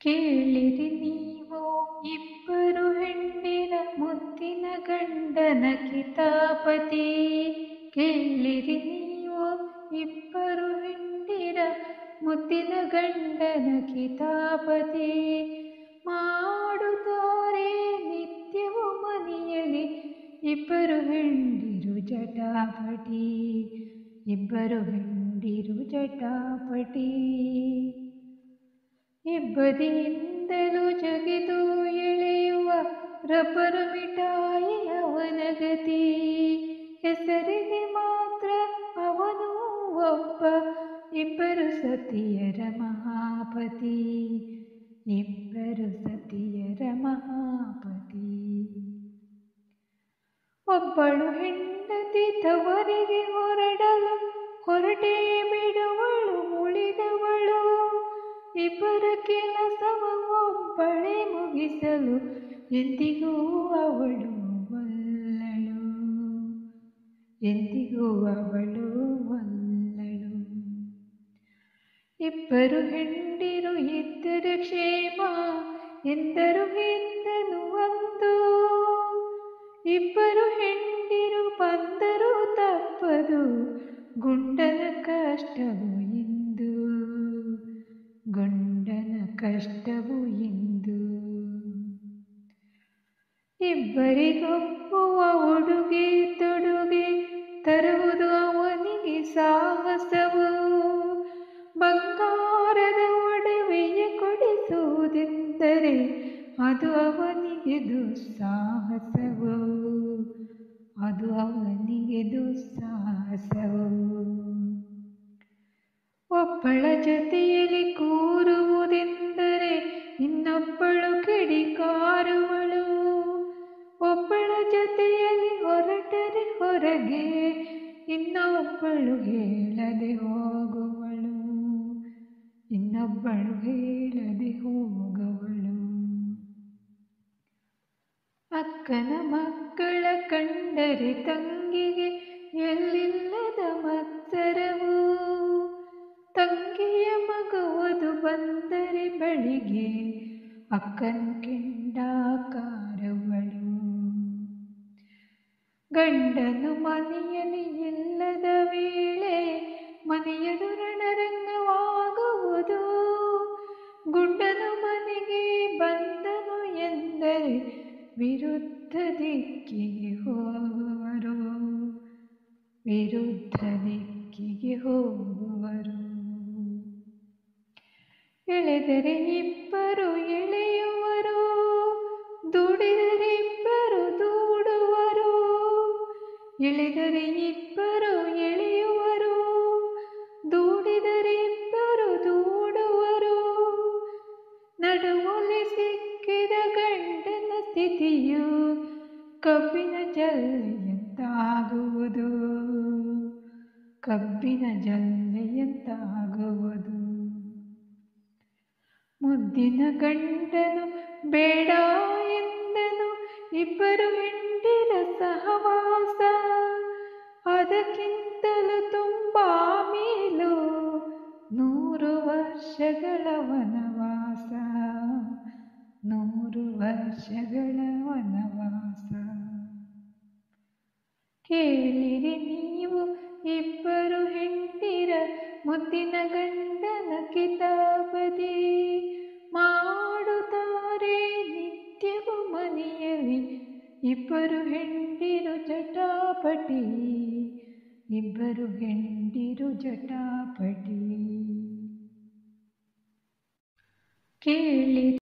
ಕೇಳಿರಿ ನೀವು ಇಬ್ಬರು ಹೆಣ್ಣಿನ ಮುದ್ದಿನ ಗಂಡನ ಕಿತಾಪತಿ ಕೇಳಿರಿ ನೀವು ಇಬ್ಬರು ಹೆಣ್ಣಿನ ಮುದ್ದಿನ ಗಂಡನ ಕಿತಾಪತಿ ಮಾಡುತ್ತಾರೆ ನಿತ್ಯವೂ ಮನೆಯಲ್ಲಿ ಇಬ್ಬರು ಹೆಂಡಿರು ಜಟಾಪಟಿ ಇಬ್ಬರು ಹೆಂಡಿರು ಜಟಾಪಟಿ ಇಬ್ಬದಿಯಿಂದಲೂ ಜಗಿದು ಎಳೆಯುವ ರಬ್ಬರು ಮಿಠಾಯಿ ಅವನ ಗತಿ ಹೆಸರಿಗೆ ಮಾತ್ರ ಅವನು ಒಬ್ಬ ಇಬ್ಬರು ಸತಿಯರ ಮಹಾಪತಿ ಇಬ್ಬರು ಸತಿಯರ ಮಹಾಪತಿ ಒಬ್ಬಳು ಹೆಂಡತಿ ತವರಿಗೆ ಹೊರಡಲು ಹೊರಟೇ ಬಿಡುವಳು ಉಳಿದವಳು ಇಬ್ಬರ ಕೆಲಸವ ಒಬ್ಬಳೇ ಮುಗಿಸಲು ಎಂದಿಗೂ ಅವಳು ಒಲ್ಲಳು ಎಂದಿಗೂ ಅವಳು ಒಲ್ಲಳು ಇಬ್ಬರು ಹೆಂಡಿರು ಇದ್ದರೆ ಕ್ಷೇಮ ಎಂದರು ಎಂದನು ಒಂದು ಇಬ್ಬರು ಹೆಂಡಿರು ಬಂದರು ತಪ್ಪದು ಗುಂಡನ ಕಷ್ಟವು ಇಂದು ಗುಂಡನ ಕಷ್ಟವು ಇಂದು ಇಬ್ಬರಿಗೊಪ್ಪುವ ಉಡುಗೆ ತೊಡುಗೆ ತರುವುದು ಅವನಿಗೆ ಸಾಹಸವು ಬಂಗಾರದ ಒಡವೆಯ ಕೊಡಿಸುವುದೆಂದರೆ ಅದು ಅವನಿಗೆ ದುಸ್ಸಾಹಸವು ಅದು ಅವನಿಗೆ ದುಸ್ಸಾಹಸವು ಒಬ್ಬಳ ಜೊತೆಯಲ್ಲಿ ಕೂರುವುದೆಂದರೆ ಇನ್ನೊಬ್ಬಳು ಕಿಡಿಕಾರುವಳು ಒಬ್ಬಳ ಜೊತೆಯಲ್ಲಿ ಹೊರಟರೆ ಹೊರಗೆ ಇನ್ನೊಬ್ಬಳು ಹೇಳದೆ ಹೋಗುವಳು ಇನ್ನೊಬ್ಬಳು ಹೇಳದೆ ಹೋಗುವಳು ಅಕ್ಕನ ಮಕ್ಕಳ ಕಂಡರೆ ತಂಗಿಗೆ ಎಲ್ಲಿಲ್ಲದ ಮತ್ಸರವು ತಂಗಿಯ ಮಗುವುದು ಬಂದರೆ ಬಳಿಗೆ ಅಕ್ಕನ ಕೆಂಡಾಕಾರವಳು ಗಂಡನು ಮನೆಯಲ್ಲಿ ಇಲ್ಲದ ವೇಳೆ ಮನೆಯದು ರಣರಂಗವಾಗುವುದು ಗುಂಡನು ಮನೆಗೆ ಬಂದನು ಎಂದರೆ ವಿರುದ್ಧ ದಿಕ್ಕಿಗೆ ಹೋಗುವರು ವಿರುದ್ಧ ದಿಕ್ಕಿಗೆ ಹೋಗುವರು ಎಳೆದರೆ ಇಬ್ಬರು ಎಳೆಯುವರು ದುಡಿದರೆ ಇಬ್ಬರು ದೂಡುವರು ಎಳೆದರೆ ಇಬ್ಬರು ಎಳೆಯುವರು ದೂಡಿದರೆ ಇಬ್ಬರು ದೂಡುವರು ನಡುವಲ್ಲಿ ಸಿಕ್ಕಿದ ಗಂಡನ ಸ್ಥಿತಿಯು ಕಬ್ಬಿನ ಜಲ್ಲೆಯಂತಾಗುವುದು ಕಬ್ಬಿನ ಜಲ್ಲೆಯಂತಾಗುವುದು ಮುದ್ದಿನ ಗಂಡನು ಬೇಡ ಎಂದನು ಇಬ್ಬರು ಹೆಂಡಿರ ಸಹವಾಸ ಅದಕ್ಕಿಂತಲೂ ತುಂಬಾ ಮೇಲು ನೂರು ವರ್ಷಗಳ ವನವಾಸ ನೂರು ವರ್ಷಗಳ ವನವಾಸ ಕೇಳಿರಿ ನೀವು ಇಬ್ಬರು ಹೆಂಡಿರ ಮುದ್ದಿನ ಗಂಡನ ಕಿತಾಪತಿ ಮಾಡುತ್ತಾರೆ ನಿತ್ಯವೂ ಮನೆಯಲ್ಲಿ ಇಬ್ಬರು ಹೆಂಡಿರು ಜಟಾಪಟಿ ಇಬ್ಬರು ಹೆಂಡಿರು ಜಟಾಪಟಿ ಕೇಳಿ